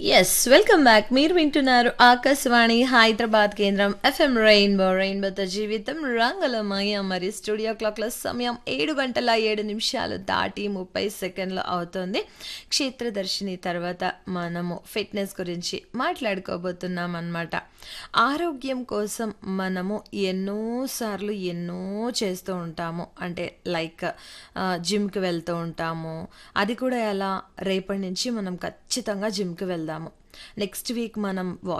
yes welcome back మీరు వింటున్నారు ఆకాశవాణి హైదరాబాద్ కేంద్రం ఎఫ్ఎం రెయిన్బో రెయిన్బోతో జీవితం రంగులమయ మరి స్టూడియో క్లాక్ల సమయం ఏడు గంటల ఏడు నిమిషాలు దాటి ముప్పై సెకండ్లు అవుతుంది క్షేత్రదర్శిని తర్వాత మనము ఫిట్నెస్ గురించి మాట్లాడుకోబోతున్నాం అన్నమాట ఆరోగ్యం కోసం మనము ఎన్నోసార్లు ఎన్నో చేస్తూ ఉంటాము అంటే లైక్ జిమ్కి వెళ్తూ ఉంటాము అది కూడా ఎలా రేపటి నుంచి మనం ఖచ్చితంగా జిమ్కి వెళ్దాము నెక్స్ట్ వీక్ మనం